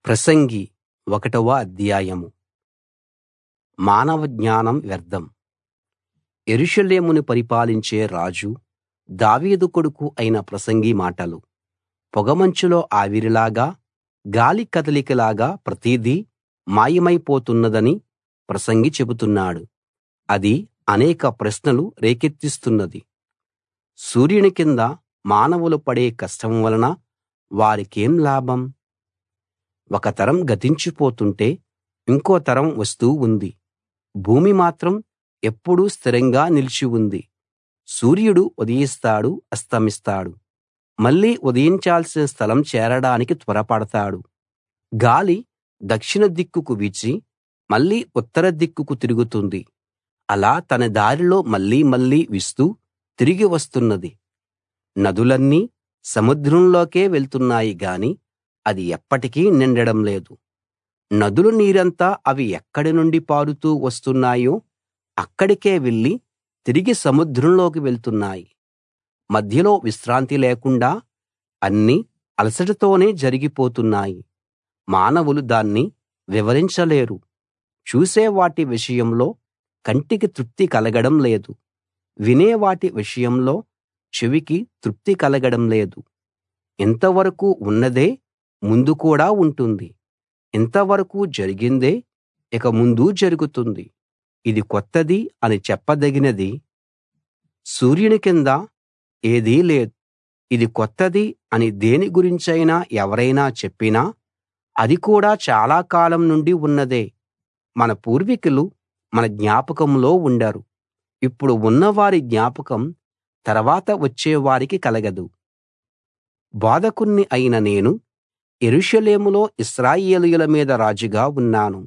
ప్రసంగి ఒకటవ అధ్యాయం మానవ జ్ఞానం వ్యర్థం యెరూషలేమును పరిపాలించే రాజు దావీదు కొడుకు అయిన ప్రసంగి మాటలు పొగమంచులో ఆవిరిలాగా గాలి కదలికలాగా ప్రతిదీ మాయమైపోతున్నదని ప్రసంగి చెబుతున్నాడు అది అనేక ప్రశ్నలు రేకెత్తిస్తున్నది సూర్యుని కింద మానవులు పడే కష్టం వలన వారికేం లాభం ఒక తరం గతించిపోతుంటే ఇంకో తరం వస్తూ ఉంది భూమి మాత్రం ఎప్పుడూ స్థిరంగా నిలిచి ఉంది సూర్యుడు ఉదయిస్తాడు అస్తమిస్తాడు మళ్ళీ ఉదయించాల్సిన స్థలం చేరడానికి త్వరపడతాడు గాలి దక్షిణ దిక్కుకు వీచి మళ్ళీ ఉత్తర దిక్కుకు తిరుగుతుంది అలా తన దారిలో మళ్ళీ మళ్ళీ వీస్తూ తిరిగి వస్తున్నది నదులన్నీ సముద్రంలోకే వెళ్తున్నాయి గాని అది ఎప్పటికీ నిండడం లేదు నదుల నీరంతా అవి ఎక్కడి నుండి పారుతూ వస్తున్నాయో అక్కడికే వెళ్ళి తిరిగి సముద్రంలోకి వెళ్తున్నాయి మధ్యలో విశ్రాంతి లేకుండా అన్నీ అలసటతోనే జరిగిపోతున్నాయి మానవులు దాన్ని వివరించలేరు చూసే వాటి విషయంలో కంటికి తృప్తి కలగడం లేదు వినే వాటి విషయంలో చెవికి తృప్తి కలగడం లేదు ఇంతవరకు ఉన్నదే ముందు కూడా ఉంటుంది ఇంతవరకు జరిగిందే ఇక ముందు జరుగుతుంది ఇది కొత్తది అని చెప్పదగినది సూర్యుని కింద ఏదీ లేదు ఇది కొత్తది అని దేని గురించైనా ఎవరైనా చెప్పినా అది కూడా చాలా కాలం నుండి ఉన్నదే మన పూర్వీకులు మన జ్ఞాపకంలో ఉండరు ఇప్పుడు ఉన్నవారి జ్ఞాపకం తర్వాత వచ్చే వారికి కలగదు బోధకుణ్ణి అయిన నేను యెరూషలేములో ఇశ్రాయేలీయుల మీద రాజుగా ఉన్నాను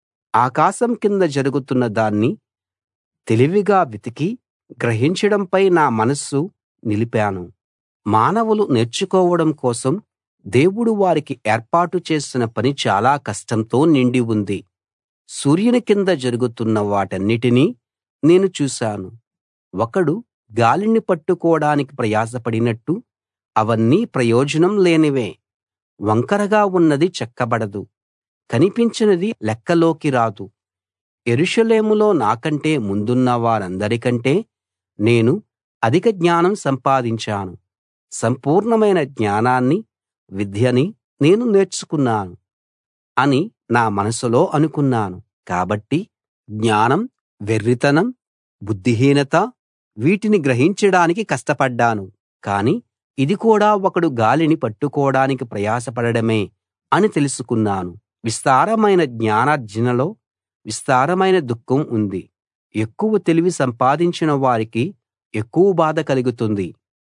ఆకాశం కింద జరుగుతున్న దాన్ని తెలివిగా వెతికి గ్రహించడంపై నా మనస్సు నిలిపాను మానవులు నేర్చుకోవడం కోసం దేవుడు వారికి ఏర్పాటు చేసిన పని చాలా కష్టంతో నిండి ఉంది సూర్యుని కింద జరుగుతున్న వాటన్నిటినీ నేను చూశాను ఒకడు గాలిని పట్టుకోడానికి ప్రయాసపడినట్టు అవన్నీ ప్రయోజనం లేనివే వంకరగా ఉన్నది చెక్కబడదు కనిపించినది లెక్కలోకి రాదు యెరూషలేములో నాకంటే ముందున్న వారందరికంటే నేను అధిక జ్ఞానం సంపాదించాను సంపూర్ణమైన జ్ఞానాన్ని విద్యని నేను నేర్చుకున్నాను అని నా మనసులో అనుకున్నాను కాబట్టి జ్ఞానం వెర్రితనం బుద్ధిహీనత వీటిని గ్రహించడానికి కష్టపడ్డాను కాని ఇది కూడా ఒకడు గాలిని పట్టుకోడానికి ప్రయాసపడడమే అని తెలుసుకున్నాను విస్తారమైన జ్ఞానార్జనలో విస్తారమైన దుఃఖం ఉంది ఎక్కువ తెలివి సంపాదించిన వారికి ఎక్కువ బాధ కలుగుతుంది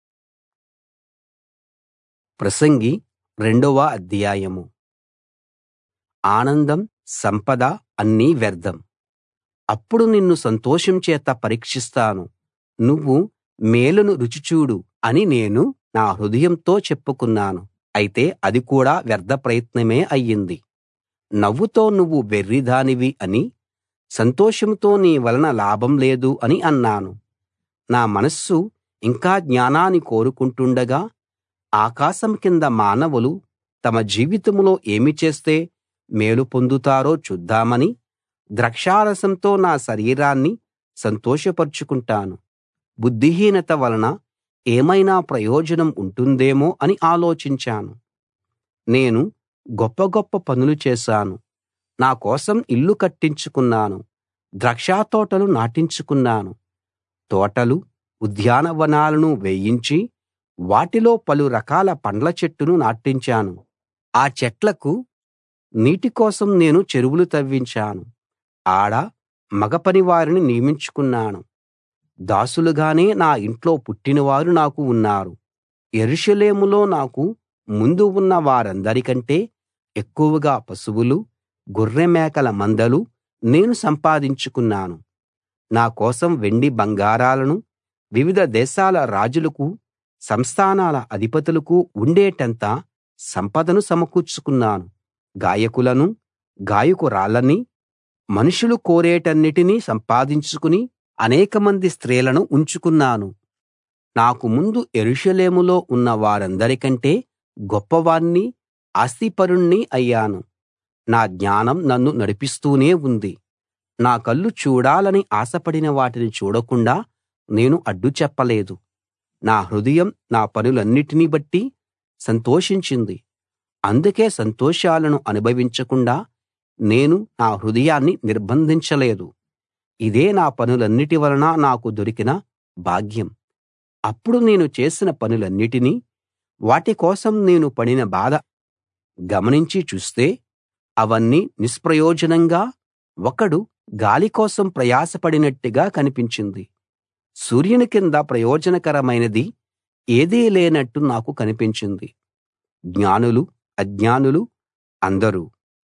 ప్రసంగి రెండవ అధ్యాయం ఆనందం సంపద అన్నీ వ్యర్థం అప్పుడు నిన్ను సంతోషం చేత పరీక్షిస్తాను నువ్వు మేలును రుచి చూడు అని నేను నా హృదయంతో చెప్పుకున్నాను అయితే అది కూడా వ్యర్థ ప్రయత్నమే అయ్యింది నవ్వుతో నువ్వు వెర్రిదానివి అని సంతోషంతో నీ వలన లాభం లేదు అని అన్నాను నా మనస్సు ఇంకా జ్ఞానాన్ని కోరుకుంటుండగా ఆకాశం కింద మానవులు తమ జీవితంలో ఏమి చేస్తే మేలు పొందుతారో చూద్దామని ద్రాక్షారసంతో నా శరీరాన్ని సంతోషపరుచుకుంటాను బుద్ధిహీనత వలన ఏమైనా ప్రయోజనం ఉంటుందేమో అని ఆలోచించాను నేను గొప్ప గొప్ప పనులు చేశాను నా కోసం ఇల్లు కట్టించుకున్నాను ద్రాక్షతోటలు నాటించుకున్నాను తోటలు ఉద్యానవనాలను వేయించి వాటిలో పలు రకాల పండ్ల చెట్టును నాటించాను ఆ చెట్లకు నీటి కోసం నేను చెరువులు తవ్వించాను ఆడ మగ పనివారిని నియమించుకున్నాను దాసులుగానే నా ఇంట్లో పుట్టినవారు నాకు ఉన్నారు యెరూషలేములో నాకు ముందు ఉన్న వారందరికంటే ఎక్కువగా పశువులు గొర్రెమేకల మందలు నేను సంపాదించుకున్నాను నా కోసం వెండి బంగారాలను వివిధ దేశాల రాజులకు సంస్థానాల అధిపతులకు ఉండేటంత సంపదను సమకూర్చుకున్నాను గాయకులను గాయకురాళ్ళని మనుషులు కోరేటన్నిటినీ సంపాదించుకుని అనేకమంది స్త్రీలను ఉంచుకున్నాను నాకు ముందు యెరూషలేములో ఉన్న వారందరికంటే గొప్పవాణ్ణి ఆస్తిపరుణ్ణి అయ్యాను నా జ్ఞానం నన్ను నడిపిస్తూనే ఉంది నా కళ్ళు చూడాలని ఆశపడిన వాటిని చూడకుండా నేను అడ్డు చెప్పలేదు నా హృదయం నా పనులన్నిటిని బట్టి సంతోషించింది అందుకే సంతోషాలను అనుభవించకుండా నేను నా హృదయాన్ని నిర్బంధించలేదు ఇదే నా పనులన్నిటి వలన నాకు దొరికిన భాగ్యం అప్పుడు నేను చేసిన పనులన్నిటినీ వాటి కోసం నేను పడిన బాధ గమనించి చూస్తే అవన్నీ నిష్ప్రయోజనంగా ఒకడు గాలి కోసం ప్రయాసపడినట్టుగా కనిపించింది సూర్యుని కింద ప్రయోజనకరమైనది ఏదీ లేనట్టు నాకు కనిపించింది జ్ఞానులు అజ్ఞానులు అందరూ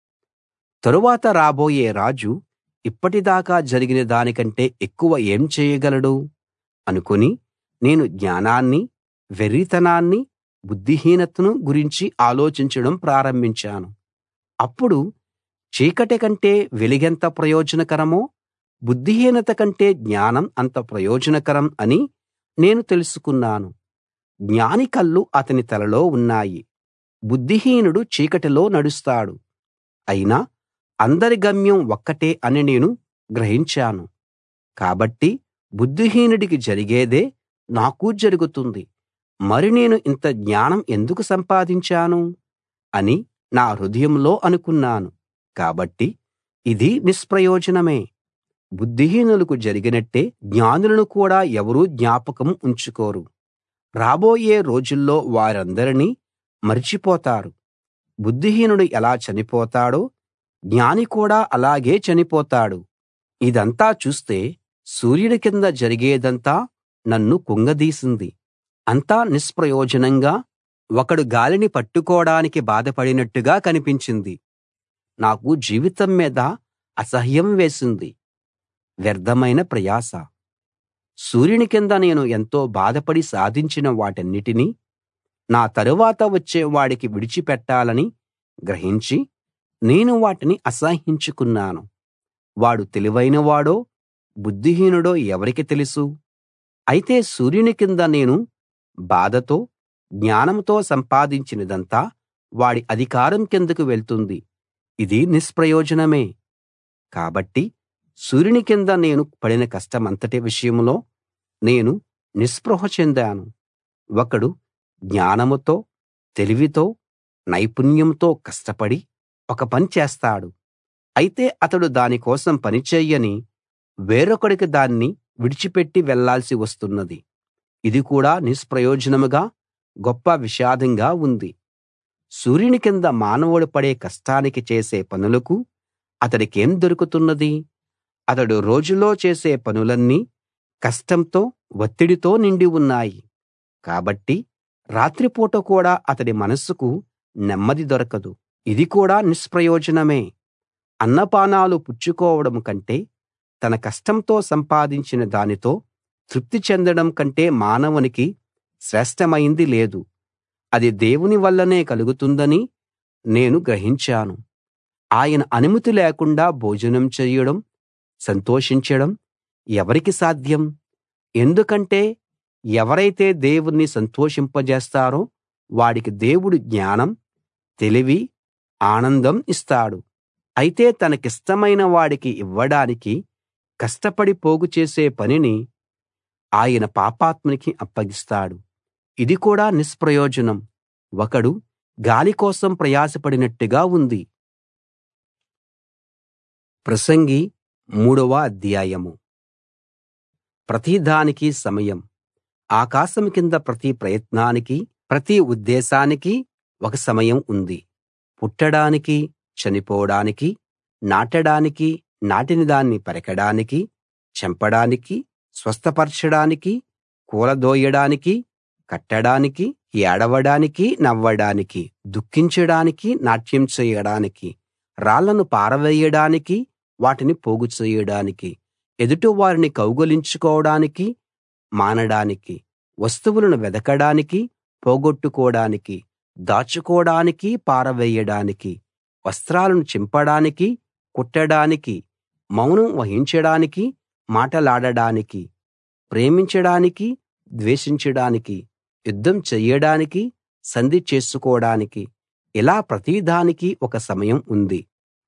తరువాత రాబోయే రాజు ఇప్పటిదాకా జరిగిన దానికంటే ఎక్కువ ఏం చేయగలడు అనుకుని నేను జ్ఞానాన్ని వెర్రితనాన్ని బుద్ధిహీనతను గురించి ఆలోచించడం ప్రారంభించాను అప్పుడు చీకటి కంటే వెలుగెంత ప్రయోజనకరమో బుద్ధిహీనత కంటే జ్ఞానం అంత ప్రయోజనకరం అని నేను తెలుసుకున్నాను జ్ఞాని కళ్ళు అతని తలలో ఉన్నాయి బుద్ధిహీనుడు చీకటిలో నడుస్తాడు అయినా అందరి గమ్యం ఒక్కటే అని నేను గ్రహించాను కాబట్టి బుద్ధిహీనుడికి జరిగేదే నాకు జరుగుతుంది మరి నేను ఇంత జ్ఞానం ఎందుకు సంపాదించాను అని నా హృదయంలో అనుకున్నాను కాబట్టి ఇది నిష్ప్రయోజనమే బుద్ధిహీనులకు జరిగినట్టే జ్ఞానులను కూడా ఎవరూ జ్ఞాపకం ఉంచుకోరు రాబోయే రోజుల్లో వారందరినీ మరిచిపోతారు బుద్ధిహీనుడు ఎలా చనిపోతాడో జ్ఞాని కూడా అలాగే చనిపోతాడు ఇదంతా చూస్తే సూర్యుడి కింద జరిగేదంతా నన్ను కుంగదీసింది అంతా నిష్ప్రయోజనంగా ఒకడు గాలిని పట్టుకోడానికి బాధపడినట్టుగా కనిపించింది నాకు జీవితం మీద అసహ్యం వేసింది వ్యర్థమైన ప్రయాస సూర్యుని కింద నేను ఎంతో బాధపడి సాధించిన వాటన్నిటినీ నా తరువాత వచ్చే వాడికి విడిచిపెట్టాలని గ్రహించి నేను వాటిని అసహ్యించుకున్నాను వాడు తెలివైనవాడో బుద్ధిహీనుడో ఎవరికి తెలుసు అయితే సూర్యుని కింద నేను బాధతో జ్ఞానంతో సంపాదించినదంతా వాడి అధికారం కిందకు వెళ్తుంది ఇది నిష్ప్రయోజనమే కాబట్టి సూర్యుని కింద నేను పడిన కష్టమంతటి విషయంలో నేను నిస్పృహ చెందాను ఒకడు జ్ఞానంతో తెలివితో నైపుణ్యంతో కష్టపడి ఒక పని చేస్తాడు అయితే అతడు దాని కోసం పని చెయ్యని వేరొకడికి దాన్ని విడిచిపెట్టి వెళ్ళాల్సి వస్తున్నది ఇది కూడా నిష్ప్రయోజనంగా గొప్ప విషాదంగా ఉంది సూర్యుని కింద మానవుడు పడే కష్టానికి చేసే పనులకు అతడికేం దొరుకుతున్నది అతడు రోజులో చేసే పనులన్నీ కష్టంతో ఒత్తిడితో నిండి ఉన్నాయి కాబట్టి రాత్రిపూట కూడా అతడి మనస్సుకు నెమ్మది దొరకదు ఇది కూడా నిష్ప్రయోజనమే అన్నపానాలు పుచ్చుకోవడం కంటే తన కష్టంతో సంపాదించిన దానితో తృప్తి చెందడం కంటే మానవునికి శ్రేష్టమైంది లేదు అది దేవుని వల్లనే కలుగుతుందని నేను గ్రహించాను ఆయన అనుమతి లేకుండా భోజనం చేయడం సంతోషించడం ఎవరికి సాధ్యం ఎందుకంటే ఎవరైతే దేవుణ్ణి సంతోషింపజేస్తారో వాడికి దేవుడు జ్ఞానం తెలివి ఆనందం ఇస్తాడు అయితే తనకిష్టమైన వాడికి ఇవ్వడానికి కష్టపడి పోగు చేసే పనిని ఆయన పాపాత్మునికి అప్పగిస్తాడు ఇది కూడా నిష్ప్రయోజనం ఒకడు గాలి కోసం ప్రయాసపడినట్టుగా ఉంది ప్రసంగి మూడవ అధ్యాయము ప్రతిదానికి సమయం ఆకాశం కింద ప్రతి ప్రయత్నానికి ప్రతి ఉద్దేశానికి ఒక సమయం ఉంది పుట్టడానికి చనిపోవడానికి నాటడానికి నాటిన దాన్ని పెరకడానికి చంపడానికి స్వస్థపరచడానికి కూలదోయడానికి కట్టడానికి ఏడవడానికి నవ్వడానికి దుఃఖించడానికి నాట్యం చేయడానికి రాళ్లను పారవేయడానికి వాటిని పోగు చేయడానికి ఎదుటివారిని కౌగలించుకోవడానికి మానడానికి వస్తువులను వెదకడానికి పోగొట్టుకోడానికి దాచుకోడానికి పారవేయడానికి వస్త్రాలను చింపడానికి కుట్టడానికి మౌనం వహించడానికి మాటలాడడానికి ప్రేమించడానికి ద్వేషించడానికి యుద్ధం చెయ్యడానికి సంధి చేసుకోడానికి ఇలా ప్రతిదానికి ఒక సమయం ఉంది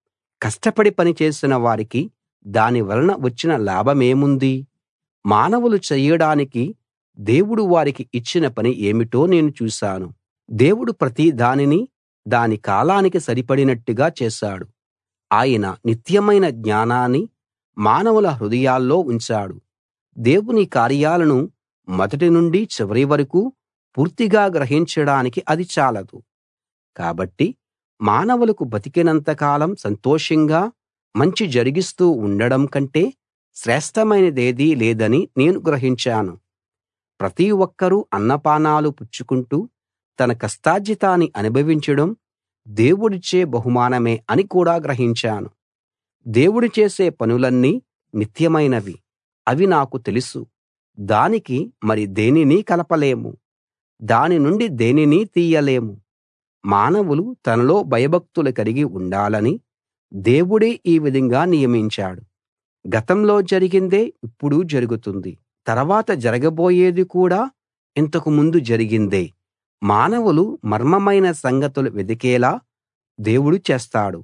కష్టపడి పని చేసిన వారికి దాని వలన వచ్చిన లాభమేముంది మానవులు చెయ్యడానికి దేవుడు వారికి ఇచ్చిన పని ఏమిటో నేను చూశాను దేవుడు ప్రతి దానినీ దాని కాలానికి సరిపడినట్టుగా చేశాడు ఆయన నిత్యమైన జ్ఞానాన్ని మానవుల హృదయాల్లో ఉంచాడు దేవుని కార్యాలను మొదటి నుండి చివరి వరకూ పూర్తిగా గ్రహించడానికి అది చాలదు కాబట్టి మానవులకు బతికినంత కాలం సంతోషంగా మంచి జరిగిస్తూ ఉండడం కంటే శ్రేష్ఠమైనదేదీ లేదని నేను గ్రహించాను ప్రతి ఒక్కరూ అన్నపానాలు పుచ్చుకుంటూ తన కష్టార్జితాన్ని అనుభవించడం దేవుడిచ్చే బహుమానమే అని కూడా గ్రహించాను దేవుడు చేసే పనులన్నీ నిత్యమైనవి అవి నాకు తెలుసు దానికి మరి దేనినీ కలపలేము దాని నుండి దేనినీ తీయలేము మానవులు తనలో భయభక్తులు కలిగి ఉండాలని దేవుడే ఈ విధంగా నియమించాడు గతంలో జరిగిందే ఇప్పుడు జరుగుతుంది తర్వాత జరగబోయేది కూడా ఇంతకు ముందు జరిగిందే మానవులు మర్మమైన సంగతులు వెదికేలా దేవుడు చేస్తాడు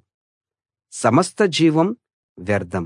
సమస్త జీవం వ్యర్థం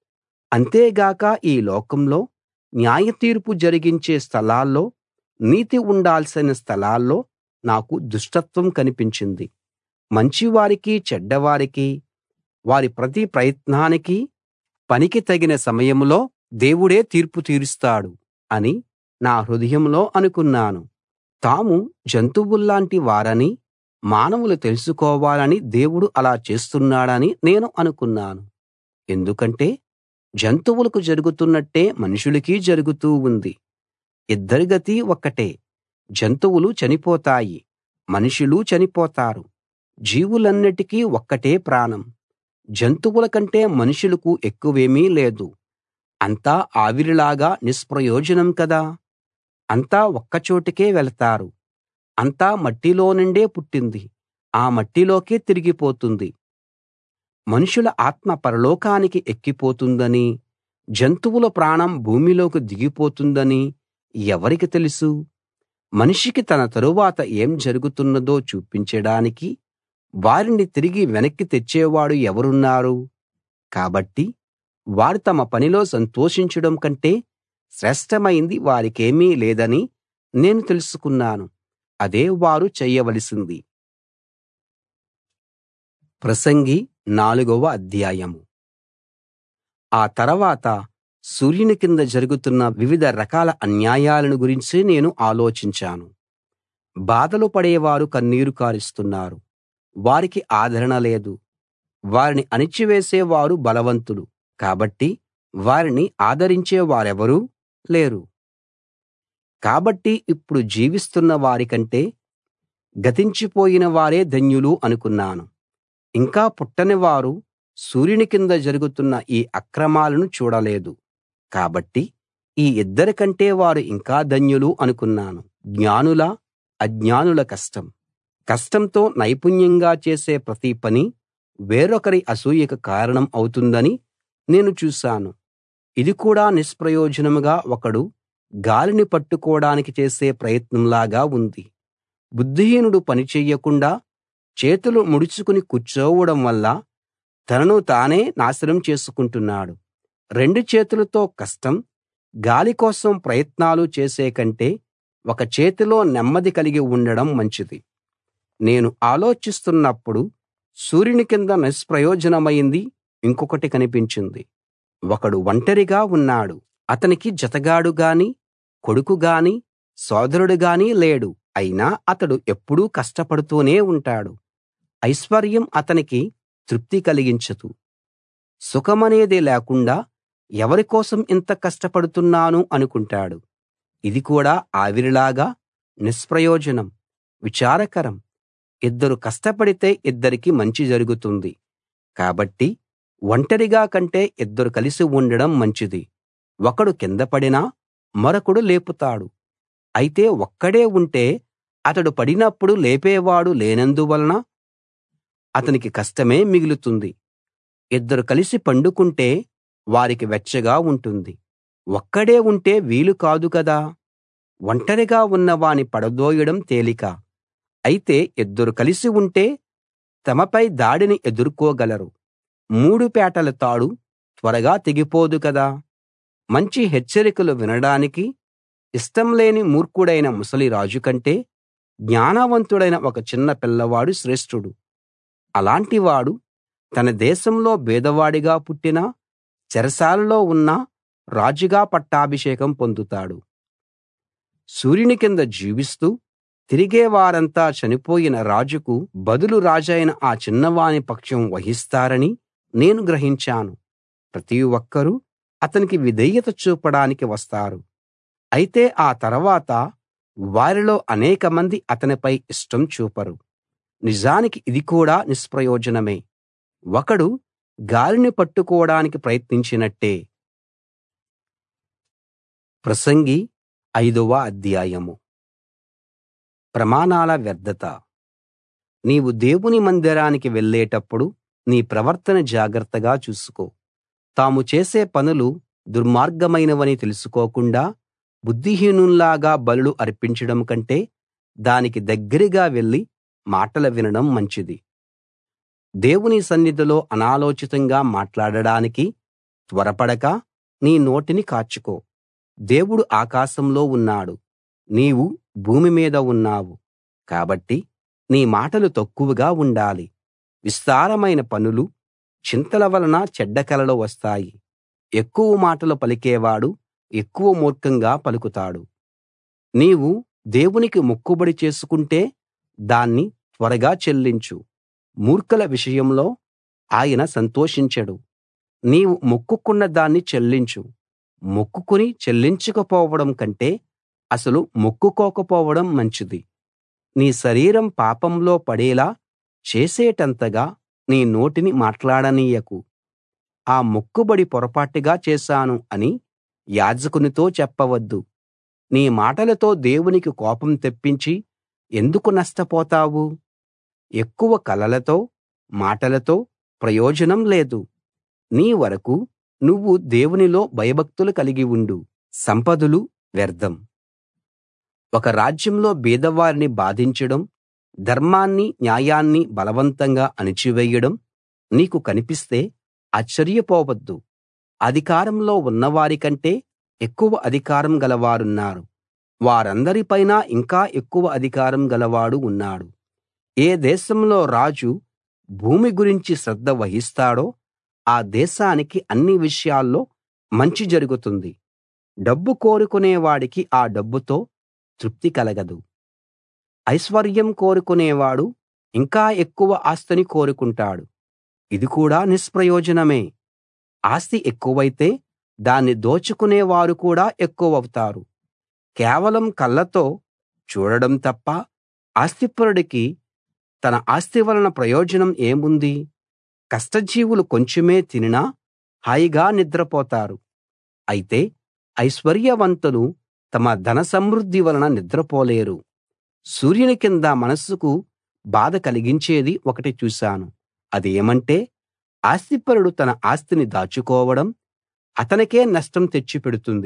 అంతేగాక ఈ లోకంలో న్యాయతీర్పు జరిగించే స్థలాల్లో నీతి ఉండాల్సిన స్థలాల్లో నాకు దుష్టత్వం కనిపించింది మంచివారికి చెడ్డవారికి వారి ప్రతి ప్రయత్నానికి పనికి తగిన సమయంలో దేవుడే తీర్పు తీరుస్తాడు అని నా హృదయంలో అనుకున్నాను తాము జంతువుల్లాంటి వారని మానవులు తెలుసుకోవాలని దేవుడు అలా చేస్తున్నాడని నేను అనుకున్నాను ఎందుకంటే జంతువులకు జరుగుతున్నట్టే మనుషులకీ జరుగుతూ ఉంది ఇద్దరి గతి ఒక్కటే జంతువులు చనిపోతాయి మనుషులు చనిపోతారు జీవులన్నిటికీ ఒక్కటే ప్రాణం జంతువుల కంటే మనుషులకు ఎక్కువేమీ లేదు అంతా ఆవిరిలాగా నిష్ప్రయోజనం కదా అంతా ఒక్కచోటికే వెళతారు అంతా మట్టిలో నుండే పుట్టింది ఆ మట్టిలోకే తిరిగిపోతుంది మనుషుల ఆత్మ పరలోకానికి ఎక్కిపోతుందని జంతువుల ప్రాణం భూమిలోకి దిగిపోతుందని ఎవరికి తెలుసు మనిషికి తన తరువాత ఏం జరుగుతున్నదో చూపించడానికి వారిని తిరిగి వెనక్కి తెచ్చేవాడు ఎవరున్నారు కాబట్టి వారు తమ పనిలో సంతోషించడం కంటే శ్రేష్ఠమైంది వారికేమీ లేదని నేను తెలుసుకున్నాను అదే వారు చెయ్యవలసింది ప్రసంగి నాలుగవ అధ్యాయం ఆ తర్వాత సూర్యుని కింద జరుగుతున్న వివిధ రకాల అన్యాయాలను గురించి నేను ఆలోచించాను బాధలు పడేవారు కన్నీరు కారుస్తున్నారు వారికి ఆదరణ లేదు వారిని అణిచివేసే వారు బలవంతులు కాబట్టి వారిని ఆదరించే వారెవరూ లేరు కాబట్టి ఇప్పుడు జీవిస్తున్న వారికంటే గతించిపోయిన వారే ధన్యులు అనుకున్నాను ఇంకా పుట్టని వారు సూర్యుని కింద జరుగుతున్న ఈ అక్రమాలను చూడలేదు కాబట్టి ఈ ఇద్దరి కంటే వారు ఇంకా ధన్యులు అనుకున్నాను జ్ఞానుల అజ్ఞానుల కష్టం కష్టంతో నైపుణ్యంగా చేసే ప్రతి పని వేరొకరి అసూయకు కారణం అవుతుందని నేను చూశాను ఇది కూడా నిష్ప్రయోజనంగా ఒకడు గాలిని పట్టుకోడానికి చేసే ప్రయత్నంలాగా ఉంది బుద్ధిహీనుడు పని చెయ్యకుండా చేతులు ముడుచుకుని కూర్చోవడం వల్ల తనను తానే నాశనం చేసుకుంటున్నాడు రెండు చేతులతో కష్టం గాలి కోసం ప్రయత్నాలు చేసే కంటే ఒక చేతిలో నెమ్మది కలిగి ఉండడం మంచిది నేను ఆలోచిస్తున్నప్పుడు సూర్యుని కింద నిష్ప్రయోజనమైంది ఇంకొకటి కనిపించింది ఒకడు ఒంటరిగా ఉన్నాడు అతనికి జతగాడు గాని కొడుకు గాని సోదరుడు గాని లేడు అయినా అతడు ఎప్పుడూ కష్టపడుతూనే ఉంటాడు ఐశ్వర్యం అతనికి తృప్తి కలిగించదు సుఖమనేది లేకుండా ఎవరి కోసం ఇంత కష్టపడుతున్నాను అనుకుంటాడు ఇది కూడా ఆవిరిలాగా నిష్ప్రయోజనం విచారకరం ఇద్దరు కష్టపడితే ఇద్దరికి మంచి జరుగుతుంది కాబట్టి ఒంటరిగా కంటే ఇద్దరు కలిసి ఉండడం మంచిది ఒకడు కింద పడినా మరొకడు లేపుతాడు అయితే ఒక్కడే ఉంటే అతడు పడినప్పుడు లేపేవాడు లేనందువలన అతనికి కష్టమే మిగులుతుంది ఇద్దరు కలిసి పండుకుంటే వారికి వెచ్చగా ఉంటుంది ఒక్కడే ఉంటే వీలు కాదు కదా ఒంటరిగా ఉన్నవాని పడదోయడం తేలిక అయితే ఇద్దరు కలిసి ఉంటే తమపై దాడిని ఎదుర్కోగలరు మూడు పేటల తాడు త్వరగా తెగిపోదు కదా మంచి హెచ్చరికలు వినడానికి ఇష్టం లేని మూర్ఖుడైన ముసలి రాజు కంటే జ్ఞానవంతుడైన ఒక చిన్న పిల్లవాడు శ్రేష్ఠుడు అలాంటివాడు తన దేశంలో బీదవాడిగా పుట్టినా చెరసాలలో ఉన్నా రాజుగా పట్టాభిషేకం పొందుతాడు సూర్యుని కింద జీవిస్తూ తిరిగే వారంతా చనిపోయిన రాజుకు బదులు రాజైన ఆ చిన్నవాని పక్షం వహిస్తారని నేను గ్రహించాను ప్రతి ఒక్కరూ అతనికి విధేయత చూపడానికి వస్తారు అయితే ఆ తర్వాత వారిలో అనేకమంది అతనిపై ఇష్టం చూపరు నిజానికి ఇది కూడా నిష్ప్రయోజనమే ఒకడు గాలిని పట్టుకోవడానికి ప్రయత్నించినట్టే ప్రసంగి ఐదవ అధ్యాయము ప్రమాణాల వ్యర్థత నీవు దేవుని మందిరానికి వెళ్ళేటప్పుడు నీ ప్రవర్తన జాగ్రత్తగా చూసుకో తాము చేసే పనులు దుర్మార్గమైనవని తెలుసుకోకుండా బుద్ధిహీనుల్లాగా బలులు అర్పించడం కంటే దానికి దగ్గరగా వెళ్లి మాటలు వినడం మంచిది దేవుని సన్నిధిలో అనాలోచితంగా మాట్లాడడానికి త్వరపడక నీ నోటిని కాచుకో దేవుడు ఆకాశంలో ఉన్నాడు నీవు భూమి మీద ఉన్నావు కాబట్టి నీ మాటలు తక్కువగా ఉండాలి విస్తారమైన పనులు చింతల వలన చెడ్డ కలలు వస్తాయి ఎక్కువ మాటలు పలికేవాడు ఎక్కువ మూర్ఖంగా పలుకుతాడు నీవు దేవునికి మొక్కుబడి చేసుకుంటే దాన్ని త్వరగా చెల్లించు మూర్ఖుల విషయంలో ఆయన సంతోషించడు నీవు మొక్కుకున్న దాన్ని చెల్లించు మొక్కుకుని చెల్లించకపోవడం కంటే అసలు మొక్కుకోకపోవడం మంచిది నీ శరీరం పాపంలో పడేలా చేసేటంతగా నీ నోటిని మాట్లాడనీయకు ఆ మొక్కుబడి పొరపాటుగా చేశాను అని యాజకునితో చెప్పవద్దు నీ మాటలతో దేవునికి కోపం తెప్పించి ఎందుకు నష్టపోతావు ఎక్కువ కలలతో మాటలతో ప్రయోజనం లేదు నీ వరకు నువ్వు దేవునిలో భయభక్తులు కలిగి ఉండు సంపదలు వ్యర్థం ఒక రాజ్యంలో బీదవారిని బాధించడం ధర్మాన్ని న్యాయాన్ని బలవంతంగా అణిచివేయడం నీకు కనిపిస్తే ఆశ్చర్యపోవద్దు అధికారంలో ఉన్నవారి కంటే ఎక్కువ అధికారం గలవారున్నారు వారందరిపైనా ఇంకా ఎక్కువ అధికారం గలవాడు ఉన్నాడు ఏ దేశంలో రాజు భూమి గురించి శ్రద్ధ వహిస్తాడో ఆ దేశానికి అన్ని విషయాల్లో మంచి జరుగుతుంది డబ్బు కోరుకునే వాడికి ఆ డబ్బుతో తృప్తి కలగదు ఐశ్వర్యం కోరుకునేవాడు ఇంకా ఎక్కువ ఆస్తిని కోరుకుంటాడు ఇది కూడా నిష్ప్రయోజనమే ఆస్తి ఎక్కువైతే దాన్ని దోచుకునే వారు కూడా ఎక్కువవుతారు కేవలం కళ్ళతో చూడడం తప్ప ఆస్తిపరుడికి తన ఆస్తి వలన ప్రయోజనం ఏముంది కష్టజీవులు కొంచెమే తినినా హాయిగా నిద్రపోతారు అయితే ఐశ్వర్యవంతులు తమ ధన సమృద్ధి వలన నిద్రపోలేరు సూర్యుని కింద మనస్సుకు బాధ కలిగించేది ఒకటి చూశాను అదేమంటే ఆస్తిపరుడు తన ఆస్తిని దాచుకోవడం అతనికే నష్టం తెచ్చిపెడుతుంది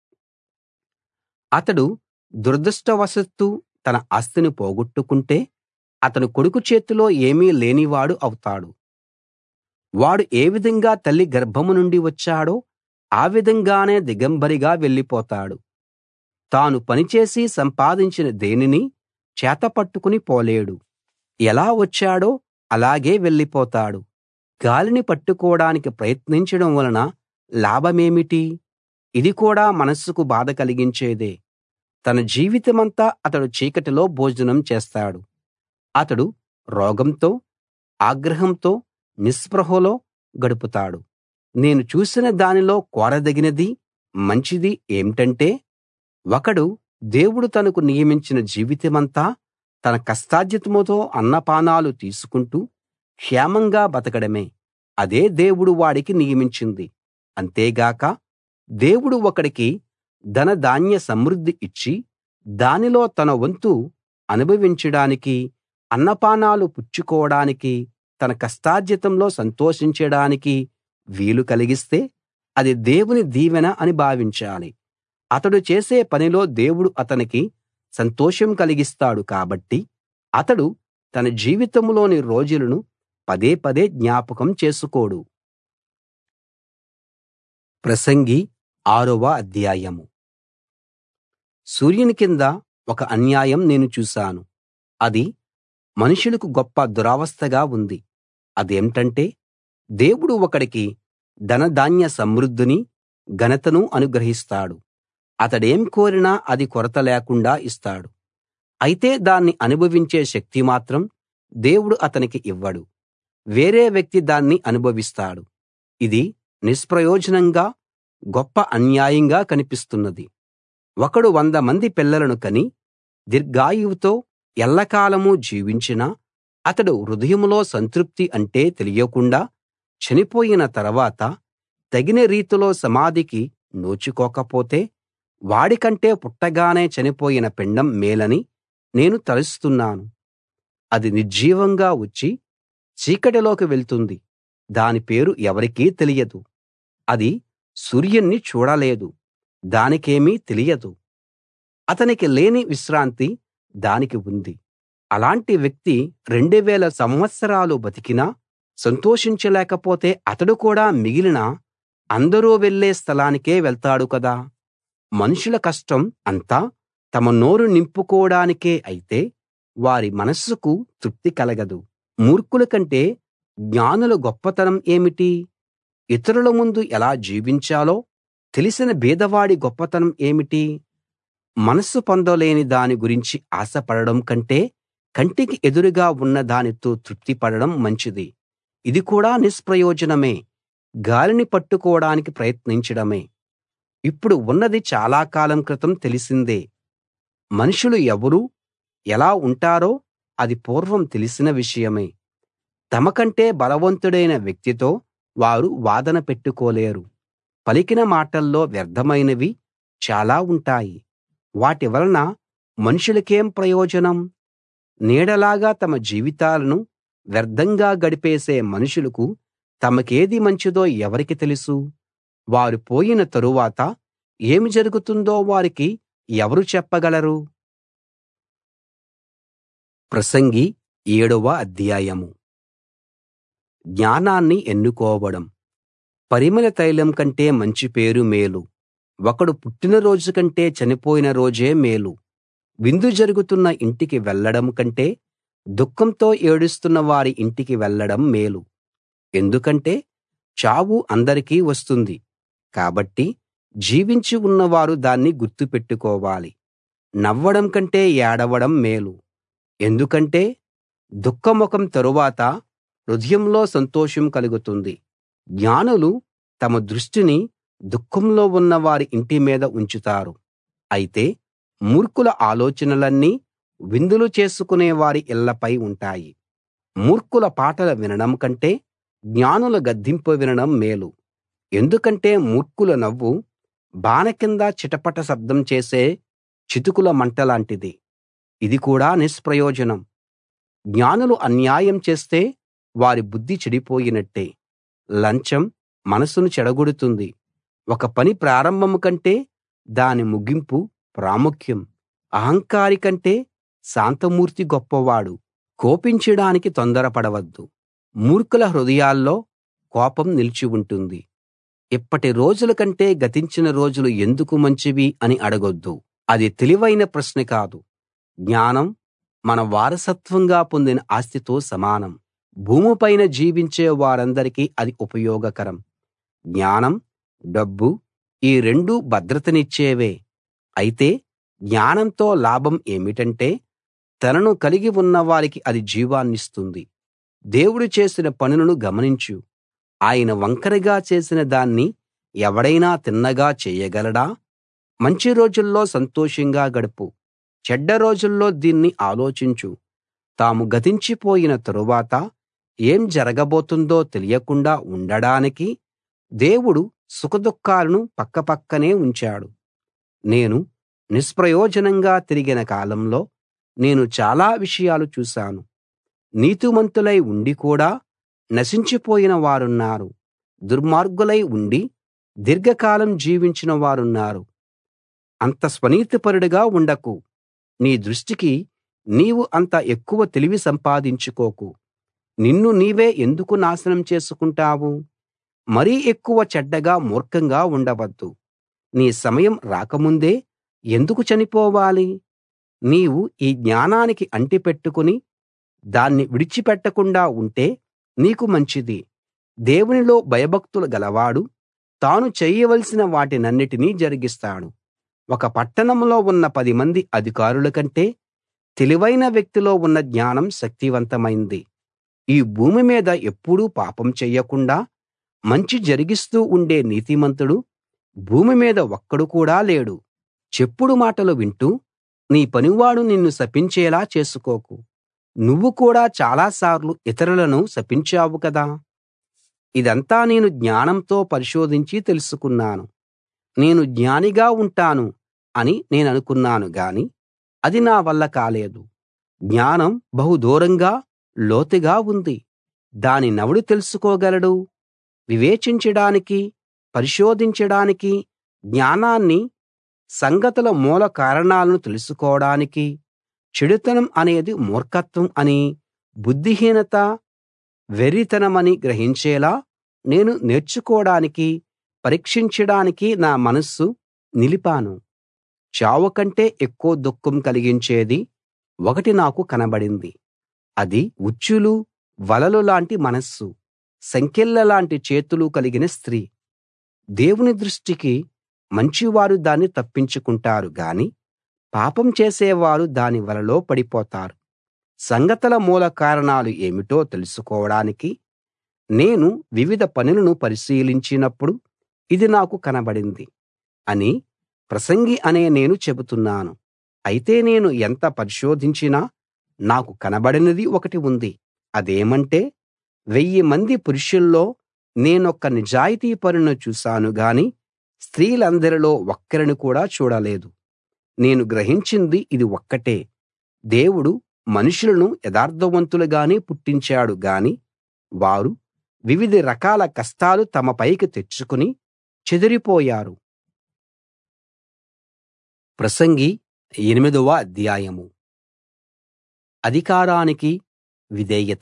అతడు దురదృష్టవశాత్తు తన ఆస్తిని పోగొట్టుకుంటే అతని కొడుకు చేతిలో ఏమీ లేనివాడు అవుతాడు వాడు ఏ విధంగా తల్లి గర్భం నుండి వచ్చాడో ఆ విధంగానే దిగంబరిగా వెళ్ళిపోతాడు తాను పనిచేసి సంపాదించిన దేనినీ చేతపట్టుకుని పోలేడు ఎలా వచ్చాడో అలాగే వెళ్ళిపోతాడు గాలిని పట్టుకోడానికి ప్రయత్నించడం వలన లాభమేమిటి ఇది కూడా మనస్సుకు బాధ కలిగించేదే తన జీవితమంతా అతడు చీకటిలో భోజనం చేస్తాడు అతడు రోగంతో ఆగ్రహంతో నిస్పృహలో గడుపుతాడు నేను చూసిన దానిలో కోరదగినది మంచిది ఏమిటంటే ఒకడు దేవుడు తనకు నియమించిన జీవితమంతా తన కష్టార్జితంతో అన్నపానాలు తీసుకుంటూ క్షేమంగా బతకడమే అదే దేవుడు వాడికి నియమించింది అంతేగాక దేవుడు ఒకడికి ధనధాన్య సమృద్ధి ఇచ్చి దానిలో తన వంతు అనుభవించడానికి అన్నపానాలు పుచ్చుకోవడానికి తన కష్టార్జితంలో సంతోషించడానికి వీలు కలిగిస్తే అది దేవుని దీవెన అని భావించాలి అతడు చేసే పనిలో దేవుడు అతనికి సంతోషం కలిగిస్తాడు కాబట్టి అతడు తన జీవితంలోని రోజులను పదే పదే జ్ఞాపకం చేసుకోడు ప్రసంగి ఆరవ అధ్యాయం సూర్యుని కింద ఒక అన్యాయం నేను చూశాను అది మనుషులకు గొప్ప దురవస్థగా ఉంది అదేంటంటే దేవుడు ఒకడికి ధనధాన్య సమృద్ధిని ఘనతను అనుగ్రహిస్తాడు అతడేం కోరినా అది కొరత లేకుండా ఇస్తాడు అయితే దాన్ని అనుభవించే శక్తి మాత్రం దేవుడు అతనికి ఇవ్వడు వేరే వ్యక్తి దాన్ని అనుభవిస్తాడు ఇది నిష్ప్రయోజనంగా గొప్ప అన్యాయంగా కనిపిస్తున్నది ఒకడు వంద మంది పిల్లలను కని దీర్ఘాయువుతో ఎల్లకాలమూ జీవించినా అతడు హృదయంలో సంతృప్తి అంటే తెలియకుండా చనిపోయిన తర్వాత తగిన రీతిలో సమాధికి నోచుకోకపోతే వాడికంటే పుట్టగానే చనిపోయిన పిండం మేలని నేను తలుస్తున్నాను అది నిర్జీవంగా వచ్చి చీకటిలోకి వెళ్తుంది దాని పేరు ఎవరికీ తెలియదు అది సూర్యుణ్ణి చూడలేదు దానికేమీ తెలియదు అతనికి లేని విశ్రాంతి దానికి ఉంది అలాంటి వ్యక్తి రెండువేల సంవత్సరాలు బతికినా సంతోషించలేకపోతే అతడు కూడా మిగిలిన అందరూ వెళ్ళే స్థలానికే వెళ్తాడు కదా మనుషుల కష్టం అంతా తమ నోరు నింపుకోడానికే అయితే వారి మనస్సుకు తృప్తి కలగదు మూర్ఖుల కంటే జ్ఞానుల గొప్పతనం ఏమిటి ఇతరుల ముందు ఎలా జీవించాలో తెలిసిన బీదవాడి గొప్పతనం ఏమిటి మనస్సు పొందలేని దాని గురించి ఆశపడడం కంటే కంటికి ఎదురుగా ఉన్న దానితో తృప్తి పడడం మంచిది ఇది కూడా నిష్ప్రయోజనమే గాలిని పట్టుకోడానికి ప్రయత్నించడమే ఇప్పుడు ఉన్నది చాలా కాలం క్రితం తెలిసిందే మనుషులు ఎవరు ఎలా ఉంటారో అది పూర్వం తెలిసిన విషయమే తమకంటే బలవంతుడైన వ్యక్తితో వారు వాదన పెట్టుకోలేరు పలికిన మాటల్లో వ్యర్థమైనవి చాలా ఉంటాయి వాటి వలన మనుషులకేం ప్రయోజనం నీడలాగా తమ జీవితాలను వ్యర్థంగా గడిపేసే మనుషులకు తమకేది మంచిదో ఎవరికి తెలుసు వారు పోయిన తరువాత ఏమి జరుగుతుందో వారికి ఎవరు చెప్పగలరు ప్రసంగి ఏడవ అధ్యాయం జ్ఞానాన్ని ఎన్నుకోవడం పరిమళ తైలం కంటే మంచి పేరు మేలు ఒకడు పుట్టిన రోజు కంటే చనిపోయిన రోజే మేలు విందు జరుగుతున్న ఇంటికి వెళ్ళడం కంటే దుఃఖంతో ఏడుస్తున్న వారి ఇంటికి వెళ్ళడం మేలు ఎందుకంటే చావు అందరికీ వస్తుంది కాబట్టి జీవించి ఉన్నవారు దాన్ని గుర్తుపెట్టుకోవాలి నవ్వడం కంటే ఏడవడం మేలు ఎందుకంటే దుఃఖముఖం తరువాత హృదయంలో సంతోషం కలుగుతుంది జ్ఞానులు తమ దృష్టిని దుఃఖంలో ఉన్న వారి ఇంటి మీద ఉంచుతారు అయితే మూర్ఖుల ఆలోచనలన్నీ విందులు చేసుకునే వారి ఇళ్ళపై ఉంటాయి మూర్ఖుల పాటలు వినడం కంటే జ్ఞానుల గద్దింపు వినడం మేలు ఎందుకంటే మూర్ఖుల నవ్వు బాన కింద చిటపట శబ్దం చేసే చితుకుల మంటలాంటిది ఇది కూడా నిష్ప్రయోజనం జ్ఞానులు అన్యాయం చేస్తే వారి బుద్ధి చెడిపోయినట్టే లంచం మనసును చెడగొడుతుంది ఒక పని ప్రారంభం కంటే దాని ముగింపు ప్రాముఖ్యం అహంకారి కంటే శాంతమూర్తి గొప్పవాడు కోపించడానికి తొందరపడవద్దు మూర్ఖుల హృదయాల్లో కోపం నిలిచి ఉంటుంది ఇప్పటి రోజుల కంటే గతించిన రోజులు ఎందుకు మంచివి అని అడగొద్దు అది తెలివైన ప్రశ్న కాదు జ్ఞానం మన వారసత్వంగా పొందిన ఆస్తితో సమానం భూమిపైన జీవించే వారందరికీ అది ఉపయోగకరం జ్ఞానం డబ్బు ఈ రెండూ భద్రతనిచ్చేవే అయితే జ్ఞానంతో లాభం ఏమిటంటే తనను కలిగి ఉన్న వారికి అది జీవాన్నిస్తుంది దేవుడు చేసిన పనులను గమనించు ఆయన వంకరగా చేసిన దాన్ని ఎవడైనా తిన్నగా చేయగలడా మంచి రోజుల్లో సంతోషంగా గడుపు చెడ్డ రోజుల్లో దీన్ని ఆలోచించు తాము గతించిపోయిన తరువాత ఏం జరగబోతుందో తెలియకుండా ఉండడానికి దేవుడు సుఖదుఖాలను పక్కపక్కనే ఉంచాడు నేను నిష్ప్రయోజనంగా తిరిగిన కాలంలో నేను చాలా విషయాలు చూశాను నీతిమంతులై ఉండి కూడా నశించిపోయిన వారున్నారు దుర్మార్గులై ఉండి దీర్ఘకాలం జీవించిన వారున్నారు అంత స్వనీతిపరుడుగా ఉండకు నీ దృష్టికి నీవు అంత ఎక్కువ తెలివి సంపాదించుకోకు నిన్ను నీవే ఎందుకు నాశనం చేసుకుంటావు మరీ ఎక్కువ చెడ్డగా మూర్ఖంగా ఉండవద్దు నీ సమయం రాకముందే ఎందుకు చనిపోవాలి నీవు ఈ జ్ఞానానికి అంటిపెట్టుకుని దాన్ని విడిచిపెట్టకుండా ఉంటే నీకు మంచిది దేవునిలో భయభక్తులు గలవాడు తాను చేయవలసిన వాటినన్నిటినీ జరిగిస్తాడు ఒక పట్టణంలో ఉన్న పదిమంది అధికారుల కంటే తెలివైన వ్యక్తిలో ఉన్న జ్ఞానం శక్తివంతమైంది ఈ భూమి మీద ఎప్పుడూ పాపం చెయ్యకుండా మంచి జరిగిస్తూ ఉండే నీతిమంతుడు భూమి మీద ఒక్కడు కూడా లేడు చెప్పుడు మాటలు వింటూ నీ పనివాడు నిన్ను శపించేలా చేసుకోకు నువ్వు కూడా చాలాసార్లు ఇతరులను శపించావు కదా ఇదంతా నేను జ్ఞానంతో పరిశోధించి తెలుసుకున్నాను నేను జ్ఞానిగా ఉంటాను అని నేననుకున్నాను గాని అది నా వల్ల కాలేదు జ్ఞానం బహు దూరంగా లోతుగా ఉంది దాని నవుడు తెలుసుకోగలడు వివేచించడానికి పరిశోధించడానికి జ్ఞానాన్ని సంగతుల మూల కారణాలను తెలుసుకోడానికి చెడుతనం అనేది మూర్ఖత్వం అని బుద్ధిహీనత వెర్రితనమని గ్రహించేలా నేను నేర్చుకోడానికి పరీక్షించడానికి నా మనస్సు నిలిపాను చావు కంటే ఎక్కువ దుఃఖం కలిగించేది ఒకటి నాకు కనబడింది అది ఉచ్చులు వలలు లాంటి మనస్సు సంకెళ్ళ లాంటి చేతులు కలిగిన స్త్రీ దేవుని దృష్టికి మంచివారు దాన్ని తప్పించుకుంటారు గాని పాపం చేసేవారు దాని వలలో పడిపోతారు సంగతుల మూల కారణాలు ఏమిటో తెలుసుకోవడానికి నేను వివిధ పనులను పరిశీలించినప్పుడు ఇది నాకు కనబడింది అని ప్రసంగి అనే నేను చెబుతున్నాను అయితే నేను ఎంత పరిశోధించినా నాకు కనబడినది ఒకటి ఉంది అదేమంటే వెయ్యి మంది పురుషుల్లో నేనొక్క నిజాయితీపరుని చూశాను గాని స్త్రీలందరిలో ఒక్కరిని కూడా చూడలేదు నేను గ్రహించింది ఇది ఒక్కటే దేవుడు మనుషులను యథార్థవంతులుగానే పుట్టించాడు గాని వారు వివిధ రకాల కష్టాలు తమ పైకి తెచ్చుకుని చెదిరిపోయారు ప్రసంగి ఎనిమిదవ అధ్యాయము అధికారానికి విధేయత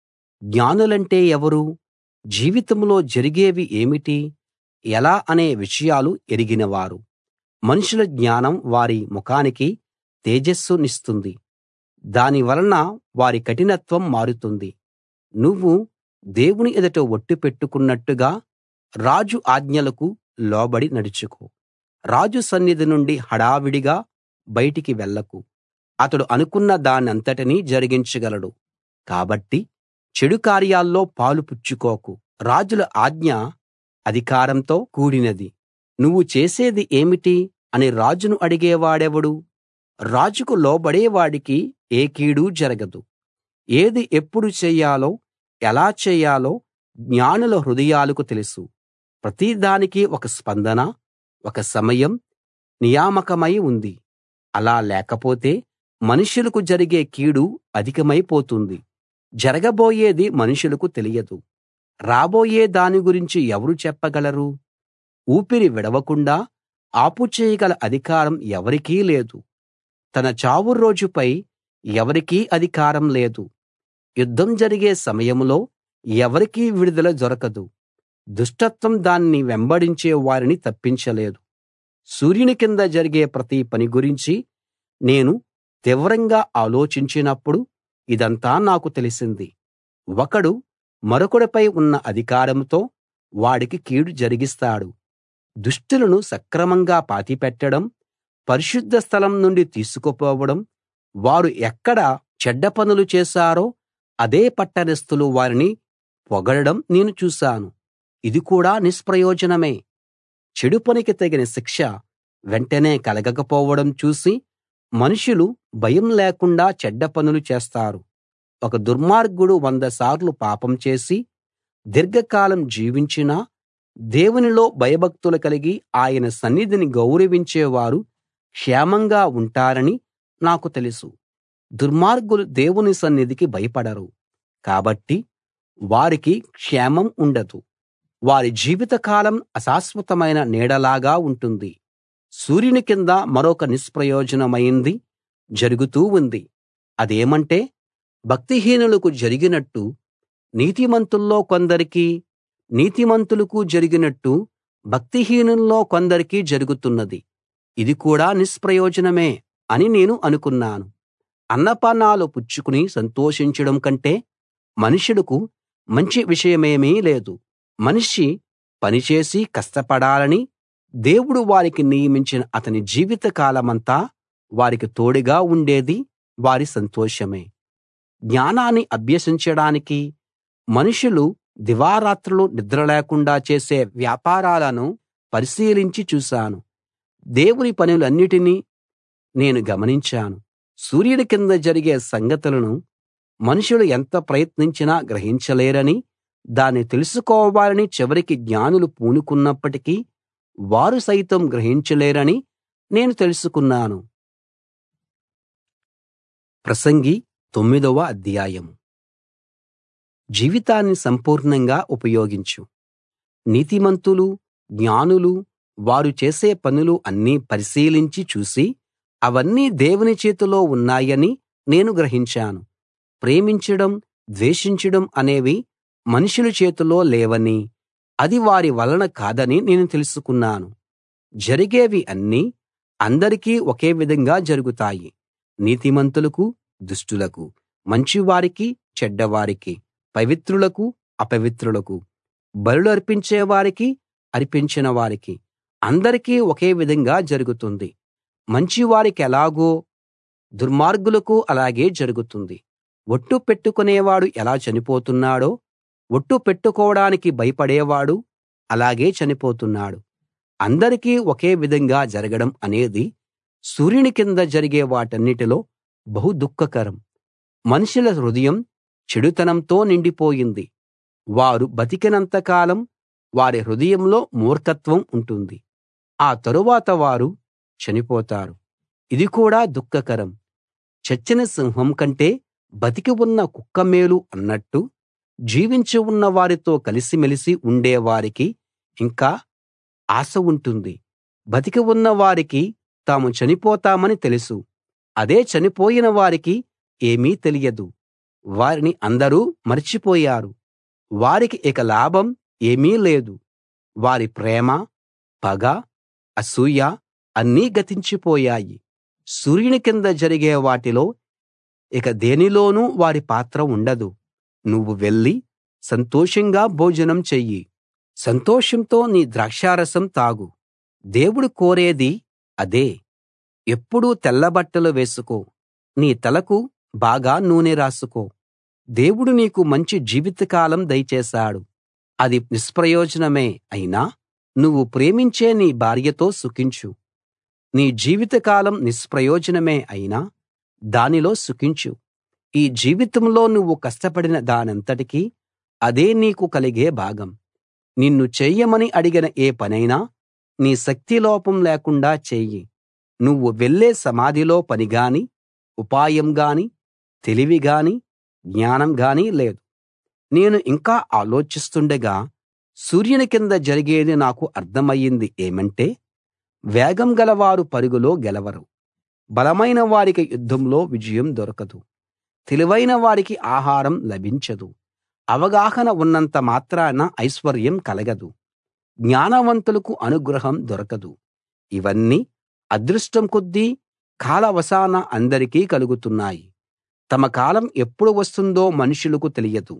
జ్ఞానులంటే ఎవరు జీవితంలో జరిగేవి ఏమిటి ఎలా అనే విషయాలు ఎరిగినవారు మనుషుల జ్ఞానం వారి ముఖానికి తేజస్సునిస్తుంది దాని వలన వారి కఠినత్వం మారుతుంది నువ్వు దేవుని ఎదుట ఒట్టు పెట్టుకున్నట్టుగా రాజు ఆజ్ఞలకు లోబడి నడుచుకో రాజు సన్నిధి నుండి హడావిడిగా బయటికి వెళ్ళకు అతడు అనుకున్న దానంతటినీ జరిగించగలడు కాబట్టి చెడు కార్యాల్లో పాలు పుచ్చుకోకు రాజుల ఆజ్ఞ అధికారంతో కూడినది నువ్వు చేసేది ఏమిటి అని రాజును అడిగేవాడెవడు రాజుకు లోబడేవాడికి ఏ కీడూ జరగదు ఏది ఎప్పుడు చెయ్యాలో ఎలా చెయ్యాలో జ్ఞానుల హృదయాలకు తెలుసు ప్రతి దానికి ఒక స్పందన ఒక సమయం నియామకమై ఉంది అలా లేకపోతే మనుషులకు జరిగే కీడు అధికమైపోతుంది జరగబోయేది మనుషులకు తెలియదు రాబోయే దాని గురించి ఎవరు చెప్పగలరు ఊపిరి విడవకుండా ఆపుచేయగల అధికారం ఎవరికీ లేదు తన చావు రోజుపై ఎవరికీ అధికారం లేదు యుద్ధం జరిగే సమయంలో ఎవరికీ విడుదల దొరకదు దుష్టత్వం దాన్ని వెంబడించే వారిని తప్పించలేదు సూర్యుని కింద జరిగే ప్రతి పని గురించి నేను తీవ్రంగా ఆలోచించినప్పుడు ఇదంతా నాకు తెలిసింది ఒకడు మరొకడిపై ఉన్న అధికారంతో వాడికి కీడు జరిగిస్తాడు దుష్టులను సక్రమంగా పాతిపెట్టడం పరిశుద్ధ స్థలం నుండి తీసుకుపోవడం వారు ఎక్కడ చెడ్డ పనులు చేశారో అదే పట్టణస్థులు వారిని పొగడడం నేను చూశాను ఇది కూడా నిష్ప్రయోజనమే చెడు పనికి తగిన శిక్ష వెంటనే కలగకపోవడం చూసి మనుషులు భయం లేకుండా చెడ్డ పనులు చేస్తారు ఒక దుర్మార్గుడు వంద సార్లు పాపం చేసి దీర్ఘకాలం జీవించినా దేవునిలో భయభక్తులు కలిగి ఆయన సన్నిధిని గౌరవించేవారు క్షేమంగా ఉంటారని నాకు తెలుసు దుర్మార్గులు దేవుని సన్నిధికి భయపడరు కాబట్టి వారికి క్షేమం ఉండదు వారి జీవితకాలం అశాశ్వతమైన నీడలాగా ఉంటుంది సూర్యుని కింద మరొక నిష్ప్రయోజనమైంది జరుగుతూ ఉంది అదేమంటే భక్తిహీనులకు జరిగినట్టు నీతిమంతుల్లో కొందరికి నీతిమంతులకు జరిగినట్టు భక్తిహీనుల్లో కొందరికి జరుగుతున్నది ఇది కూడా నిష్ప్రయోజనమే అని నేను అనుకున్నాను అన్నపానాలు పుచ్చుకుని సంతోషించడం కంటే మనుషులకు మంచి విషయమేమీ లేదు మనిషి పనిచేసి కష్టపడాలని దేవుడు వారికి నియమించిన అతని జీవిత కాలమంతా వారికి తోడుగా ఉండేది వారి సంతోషమే జ్ఞానాన్ని అభ్యసించడానికి మనుషులు దివారాత్రులు నిద్ర లేకుండా చేసే వ్యాపారాలను పరిశీలించి చూశాను దేవుని పనులన్నిటినీ నేను గమనించాను సూర్యుడి కింద జరిగే సంగతులను మనుషులు ఎంత ప్రయత్నించినా గ్రహించలేరని దాన్ని తెలుసుకోవాలని చివరికి జ్ఞానులు పూనుకున్నప్పటికీ వారు సైతం గ్రహించలేరని నేను తెలుసుకున్నాను ప్రసంగి తొమ్మిదవ అధ్యాయం జీవితాన్ని సంపూర్ణంగా ఉపయోగించు నీతిమంతులు జ్ఞానులు వారు చేసే పనులు అన్నీ పరిశీలించి చూసి అవన్నీ దేవుని చేతిలో ఉన్నాయని నేను గ్రహించాను ప్రేమించడం ద్వేషించడం అనేవి మనుషుల చేతిలో లేవని అది వారి వలన కాదని నేను తెలుసుకున్నాను జరిగేవి అన్నీ అందరికీ ఒకే విధంగా జరుగుతాయి నీతిమంతులకు దుష్టులకు మంచివారికి చెడ్డవారికి పవిత్రులకు అపవిత్రులకు బలులు అర్పించే వారికి అర్పించిన వారికి అందరికీ ఒకే విధంగా జరుగుతుంది మంచివారికెలాగో దుర్మార్గులకు అలాగే జరుగుతుంది ఒట్టు పెట్టుకునేవాడు ఎలా చనిపోతున్నాడో ఒట్టు పెట్టుకోవడానికి భయపడేవాడు అలాగే చనిపోతున్నాడు అందరికీ ఒకే విధంగా జరగడం అనేది సూర్యుని కింద జరిగే వాటన్నిటిలో బహు దుఃఖకరం మనుషుల హృదయం చెడుతనంతో నిండిపోయింది వారు బతికినంత కాలం వారి హృదయంలో మూర్ఖత్వం ఉంటుంది ఆ తరువాత వారు చనిపోతారు ఇది కూడా దుఃఖకరం చచ్చిన సింహం కంటే బతికి ఉన్న కుక్క మేలు అన్నట్టు జీవించి ఉన్న వారితో కలిసిమెలిసి ఉండే వారికి ఇంకా ఆశ ఉంటుంది బతికి ఉన్న వారికి తాము చనిపోతామని తెలుసు అదే చనిపోయిన వారికి ఏమీ తెలియదు వారిని అందరూ మర్చిపోయారు వారికి ఇక లాభం ఏమీ లేదు వారి ప్రేమ పగ అసూయ అన్నీ గతించిపోయాయి సూర్యుని కింద జరిగే వాటిలో ఇక దేనిలోనూ వారి పాత్ర ఉండదు నువ్వు వెళ్లి సంతోషంగా భోజనం చెయ్యి సంతోషంతో నీ ద్రాక్షారసం తాగు దేవుడు కోరేది అదే ఎప్పుడూ తెల్ల బట్టలు వేసుకో నీ తలకు బాగా నూనె రాసుకో దేవుడు నీకు మంచి జీవితకాలం దయచేశాడు అది నిష్ప్రయోజనమే అయినా నువ్వు ప్రేమించే నీ భార్యతో సుఖించు నీ జీవితకాలం నిష్ప్రయోజనమే అయినా దానిలో సుఖించు ఈ జీవితంలో నువ్వు కష్టపడిన దానంతటికీ అదే నీకు కలిగే భాగం నిన్ను చెయ్యమని అడిగిన ఏ పనైనా నీ శక్తిలోపం లేకుండా చెయ్యి నువ్వు వెళ్ళే సమాధిలో పని గాని ఉపాయం గాని తెలివి గాని జ్ఞానం గాని లేదు నేను ఇంకా ఆలోచిస్తుండగా సూర్యుని కింద జరిగేది నాకు అర్థమయ్యింది ఏమంటే వేగం గలవారు పరుగులో గెలవరు బలమైన వారికి యుద్ధంలో విజయం దొరకదు తెలివైన వారికి ఆహారం లభించదు అవగాహన ఉన్నంత మాత్రాన ఐశ్వర్యం కలగదు జ్ఞానవంతులకు అనుగ్రహం దొరకదు ఇవన్నీ అదృష్టం కొద్దీ కాలవశాన అందరికీ కలుగుతున్నాయి తమ కాలం ఎప్పుడు వస్తుందో మనుషులకు తెలియదు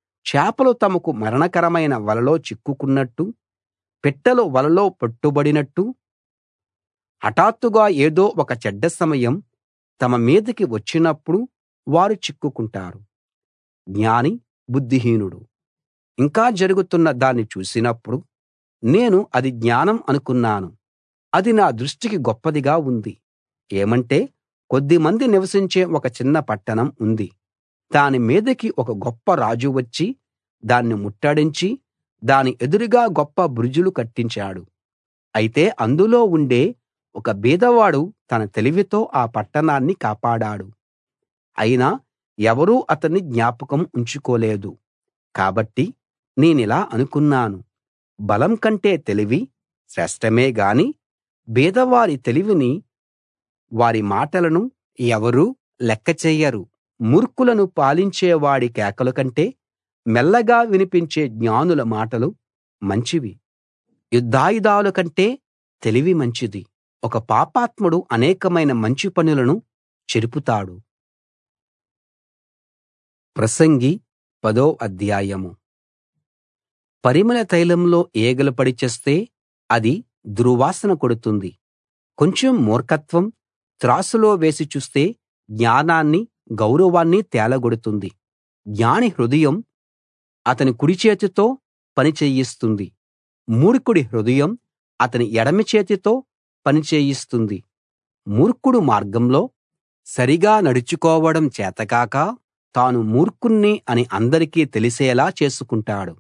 చేపలు తమకు మరణకరమైన వలలో చిక్కుకున్నట్టు పిట్టలు వలలో పట్టుబడినట్టు హఠాత్తుగా ఏదో ఒక చెడ్డ సమయం తమ మీదికి వచ్చినప్పుడు వారు చిక్కుకుంటారు జ్ఞాని బుద్ధిహీనుడు ఇంకా జరుగుతున్న దాన్ని చూసినప్పుడు నేను అది జ్ఞానం అనుకున్నాను అది నా దృష్టికి గొప్పదిగా ఉంది ఏమంటే కొద్దిమంది నివసించే ఒక చిన్న పట్టణం ఉంది దాని మీదికి ఒక గొప్ప రాజు వచ్చి దాన్ని ముట్టడించి దాని ఎదురుగా గొప్ప బురుజులు కట్టించాడు అయితే అందులో ఉండే ఒక బీదవాడు తన తెలివితో ఆ పట్టణాన్ని కాపాడాడు అయినా ఎవరూ అతన్ని జ్ఞాపకం ఉంచుకోలేదు కాబట్టి నేనిలా అనుకున్నాను బలం కంటే తెలివి శ్రేష్టమే గాని బీదవారి తెలివిని వారి మాటలను ఎవరూ లెక్క చెయ్యరు మూర్ఖులను పాలించే వాడి కేకల కంటే మెల్లగా వినిపించే జ్ఞానుల మాటలు మంచివి యుద్ధాయుధాల కంటే తెలివి మంచిది ఒక పాపాత్ముడు అనేకమైన మంచి పనులను చెరుపుతాడు ప్రసంగి పదో అధ్యాయం పరిమళ తైలంలో ఈగలు పడి చస్తే అది దుర్వాసన కొడుతుంది కొంచెం మూర్ఖత్వం త్రాసులో వేసి చూస్తే జ్ఞానాన్ని గౌరవాన్ని తేలగొడుతుంది జ్ఞాని హృదయం అతని కుడి చేతితో పని చేయిస్తుంది మూర్ఖుడి హృదయం అతని ఎడమ చేతితో పని చేయిస్తుంది మూర్ఖుడు మార్గంలో సరిగా నడుచుకోవడం చేతకాక తాను మూర్ఖుణ్ణి అని అందరికీ తెలిసేలా చేసుకుంటాడు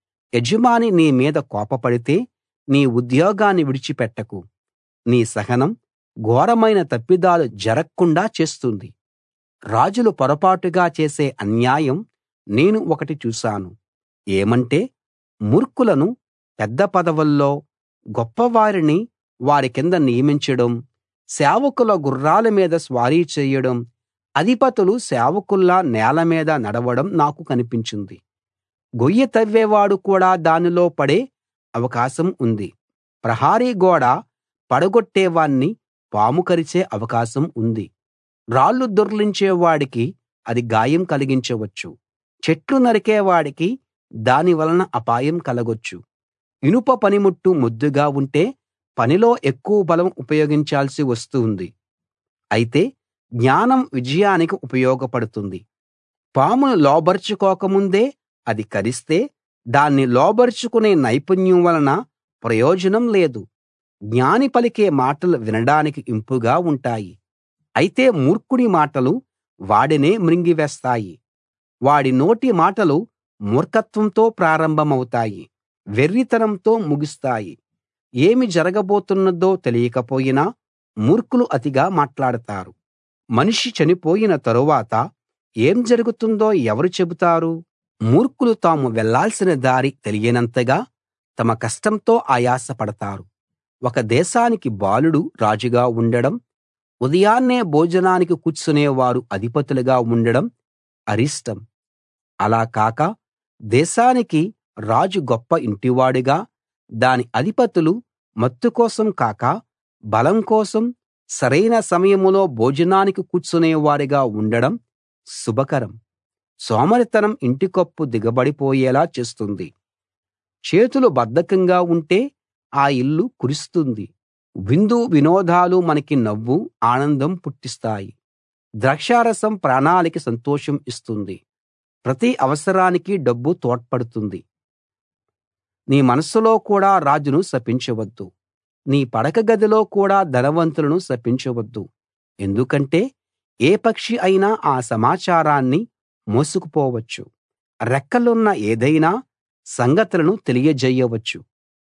యజమాని నీ మీద కోపపడితే నీ ఉద్యోగాన్ని విడిచిపెట్టకు నీ సహనం ఘోరమైన తప్పిదాలు జరక్కుండా చేస్తుంది రాజులు పొరపాటుగా చేసే అన్యాయం నేను ఒకటి చూశాను ఏమంటే మూర్ఖులను పెద్ద పదవుల్లో గొప్పవారిని వారి కింద నియమించడం సేవకుల గుర్రాల మీద స్వారీ చేయడం అధిపతులు సేవకుల్లా నేల మీద నడవడం నాకు కనిపించింది గొయ్యి తవ్వేవాడు కూడా దానిలో పడే అవకాశం ఉంది ప్రహారీ గోడ పడగొట్టేవాణ్ణి పాము కరిచే అవకాశం ఉంది రాళ్లు దొర్లించే వాడికి అది గాయం కలిగించవచ్చు చెట్లు నరికేవాడికి దాని వలన అపాయం కలగొచ్చు ఇనుప పనిముట్టు మొద్దుగా ఉంటే పనిలో ఎక్కువ బలం ఉపయోగించాల్సి వస్తుంది అయితే జ్ఞానం విజయానికి ఉపయోగపడుతుంది పామును లోబరచుకోకముందే అది కరిస్తే దాన్ని లోబరుచుకునే నైపుణ్యం వలన ప్రయోజనం లేదు జ్ఞాని పలికే మాటలు వినడానికి ఇంపుగా ఉంటాయి అయితే మూర్ఖుడి మాటలు వాడినే మృంగివేస్తాయి వాడి నోటి మాటలు మూర్ఖత్వంతో ప్రారంభమవుతాయి వెర్రితనంతో ముగుస్తాయి ఏమి జరగబోతున్నదో తెలియకపోయినా మూర్ఖులు అతిగా మాట్లాడతారు మనిషి చనిపోయిన తరువాత ఏం జరుగుతుందో ఎవరు చెబుతారు మూర్ఖులు తాము వెళ్ళాల్సిన దారి తెలియనంతగా తమ కష్టంతో ఆయాసపడతారు ఒక దేశానికి బాలుడు రాజుగా ఉండడం ఉదయాన్నే భోజనానికి కూర్చునేవారు అధిపతులుగా ఉండడం అరిష్టం అలా కాక దేశానికి రాజు గొప్ప ఇంటివాడుగా దాని అధిపతులు మత్తు కోసం కాక బలం కోసం సరైన సమయంలో భోజనానికి కూర్చునేవారుగా ఉండడం శుభకరం సోమరితనం ఇంటికప్పు దిగబడిపోయేలా చేస్తుంది చేతులు బద్ధకంగా ఉంటే ఆ ఇల్లు కురుస్తుంది విందు వినోదాలు మనకి నవ్వు ఆనందం పుట్టిస్తాయి ద్రాక్షారసం ప్రాణాలకి సంతోషం ఇస్తుంది ప్రతి అవసరానికి డబ్బు తోడ్పడుతుంది నీ మనస్సులో కూడా రాజును శపించవద్దు నీ పడక గదిలో కూడా ధనవంతులను శపించవద్దు ఎందుకంటే ఏ పక్షి అయినా ఆ సమాచారాన్ని మోసుకుపోవచ్చు రెక్కలున్న ఏదైనా సంగతులను తెలియజేయవచ్చు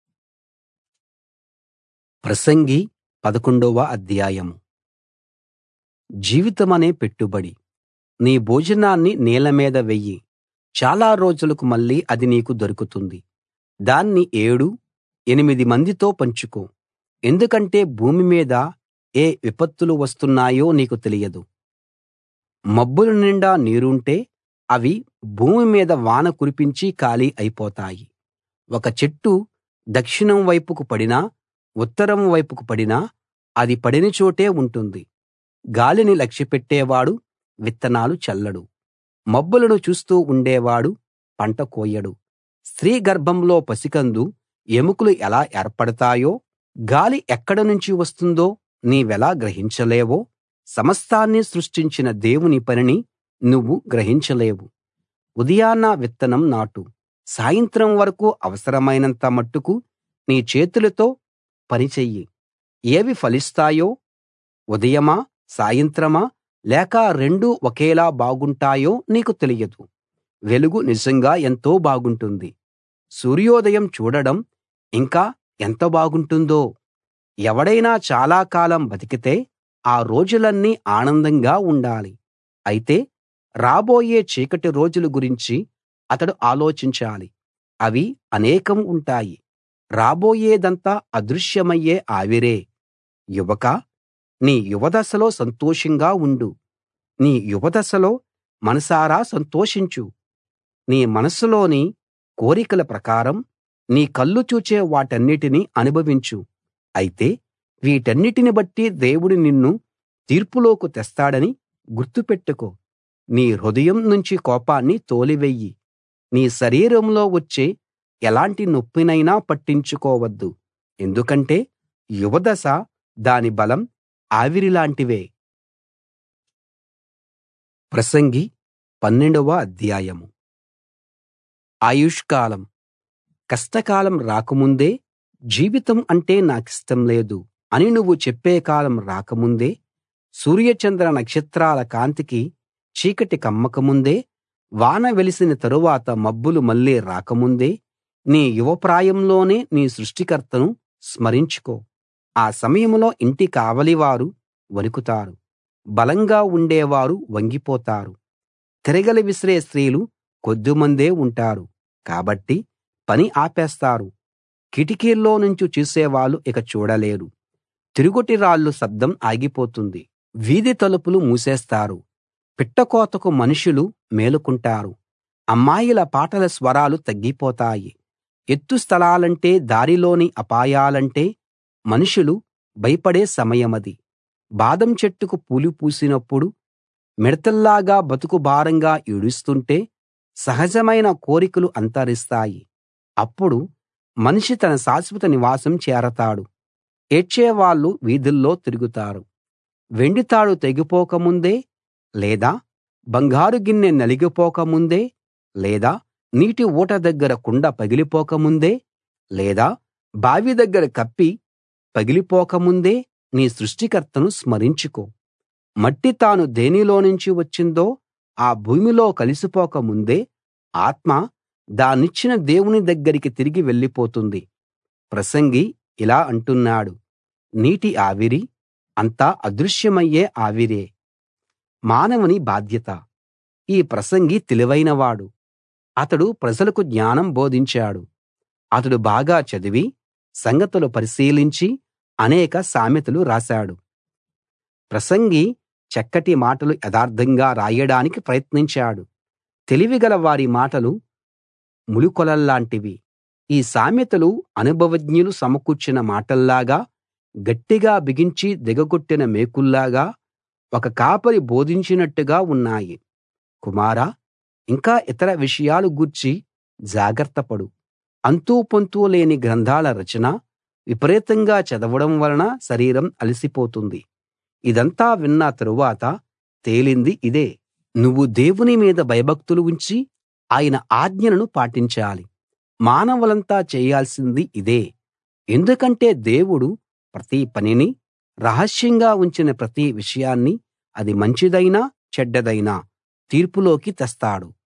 ప్రసంగి పదకొండవ అధ్యాయం జీవితమనే పెట్టుబడి నీ భోజనాన్ని నీళ్ల మీద వెయ్యి చాలా రోజులకు మళ్ళీ అది నీకు దొరుకుతుంది దాన్ని ఏడు ఎనిమిది మందితో పంచుకో ఎందుకంటే భూమి మీద ఏ విపత్తులు వస్తున్నాయో నీకు తెలియదు మబ్బుల నిండా నీరుంటే అవి భూమి మీద వాన కురిపించి ఖాళీ అయిపోతాయి ఒక చెట్టు దక్షిణం వైపుకు పడినా ఉత్తరం వైపుకు పడినా అది పడిన చోటే ఉంటుంది గాలిని లక్ష్యపెట్టేవాడు విత్తనాలు చల్లడు మబ్బులను చూస్తూ ఉండేవాడు పంట కోయడు స్త్రీ గర్భంలో పసికందు ఎముకలు ఎలా ఏర్పడతాయో గాలి ఎక్కడ నుంచి వస్తుందో నీవెలా గ్రహించలేవో సమస్తాన్ని సృష్టించిన దేవుని పనిని నువ్వు గ్రహించలేవు ఉదయాన విత్తనం నాటు సాయంత్రం వరకు అవసరమైనంత మట్టుకు నీ చేతులతో పని చెయ్యి ఏవి ఫలిస్తాయో ఉదయమా సాయంత్రమా లేక రెండూ ఒకేలా బాగుంటాయో నీకు తెలియదు వెలుగు నిజంగా ఎంతో బాగుంటుంది సూర్యోదయం చూడడం ఇంకా ఎంత బాగుంటుందో ఎవడైనా చాలా కాలం బతికితే ఆ రోజులన్నీ ఆనందంగా ఉండాలి అయితే రాబోయే చీకటి రోజుల గురించి అతడు ఆలోచించాలి అవి అనేకం ఉంటాయి రాబోయేదంతా అదృశ్యమయ్యే ఆవిరే యువకా నీ యువదశలో సంతోషంగా ఉండు నీ యువదశలో మనసారా సంతోషించు నీ మనస్సులోని కోరికల ప్రకారం నీ కళ్ళు చూచే వాటన్నిటినీ అనుభవించు అయితే వీటన్నిటిని బట్టి దేవుడు నిన్ను తీర్పులోకి తెస్తాడని గుర్తుపెట్టుకో నీ హృదయం నుంచి కోపాన్ని తోలివెయ్యి నీ శరీరంలో వచ్చే ఎలాంటి నొప్పినైనా పట్టించుకోవద్దు ఎందుకంటే యువదశ దాని బలం ఆవిరిలాంటివే ప్రసంగి పన్నెండవ అధ్యాయం ఆయుష్కాలం కష్టకాలం రాకముందే జీవితం అంటే నాకిష్టం లేదు అని నువ్వు చెప్పే కాలం రాకముందే సూర్యచంద్ర నక్షత్రాల కాంతికి చీకటి కమ్మకముందే వాన వెలిసిన తరువాత మబ్బులు మళ్ళీ రాకముందే నీ యువప్రాయంలోనే నీ సృష్టికర్తను స్మరించుకో ఆ సమయంలో ఇంటి కావలివారు వణుకుతారు బలంగా ఉండేవారు వంగిపోతారు తిరగలి విసిరే స్త్రీలు కొద్దిమందే ఉంటారు కాబట్టి పని ఆపేస్తారు కిటికీల్లో నుంచి చూసేవాళ్ళు ఇక చూడలేరు తిరుగటి రాళ్ళు శబ్దం ఆగిపోతుంది వీధి తలుపులు మూసేస్తారు పిట్టకోతకు మనుషులు మేలుకుంటారు అమ్మాయిల పాటల స్వరాలు తగ్గిపోతాయి ఎత్తు స్థలాలంటే దారిలోని అపాయాలంటే మనుషులు భయపడే సమయమది బాదం చెట్టుకు పూలు పూసినప్పుడు మిడతల్లాగా బతుకు భారంగా ఈడుస్తుంటే సహజమైన కోరికలు అంతరిస్తాయి అప్పుడు మనిషి తన శాశ్వత నివాసం చేరతాడు ఏడ్చేవాళ్ళు వీధుల్లో తిరుగుతారు వెండితాడు తెగిపోకముందే లేదా బంగారు గిన్నె నలిగిపోకముందే లేదా నీటి ఊట దగ్గర కుండ పగిలిపోకముందే లేదా బావి దగ్గర కప్పి పగిలిపోకముందే నీ సృష్టికర్తను స్మరించుకో మట్టి తాను దేనిలోనుంచి వచ్చిందో ఆ భూమిలో కలిసిపోక ముందే ఆత్మ దానిచ్చిన దేవుని దగ్గరికి తిరిగి వెళ్ళిపోతుంది ప్రసంగి ఇలా అంటున్నాడు నీటి ఆవిరి అంతా అదృశ్యమయ్యే ఆవిరే మానవుని బాధ్యత ఈ ప్రసంగి తెలివైనవాడు అతడు ప్రజలకు జ్ఞానం బోధించాడు అతడు బాగా చదివి సంగతులు పరిశీలించి అనేక సామెతలు రాశాడు ప్రసంగి చక్కటి మాటలు యథార్థంగా రాయడానికి ప్రయత్నించాడు తెలివిగల వారి మాటలు ములుకొలల్లాంటివి ఈ సామెతలు అనుభవజ్ఞులు సమకూర్చిన మాటల్లాగా గట్టిగా బిగించి దిగగొట్టిన మేకుల్లాగా ఒక కాపరి బోధించినట్టుగా ఉన్నాయి కుమారా ఇంకా ఇతర విషయాలు గూర్చి జాగ్రత్తపడు అంతూ పొంతూ లేని గ్రంథాల రచన విపరీతంగా చదవడం వలన శరీరం అలసిపోతుంది ఇదంతా విన్న తరువాత తేలింది ఇదే నువ్వు దేవుని మీద భయభక్తులు ఉంచి ఆయన ఆజ్ఞలను పాటించాలి మానవులంతా చేయాల్సింది ఇదే ఎందుకంటే దేవుడు ప్రతి పనిని రహస్యంగా ఉంచిన ప్రతి విషయాన్ని అది మంచిదైనా చెడ్డదైనా తీర్పులోకి తెస్తాడు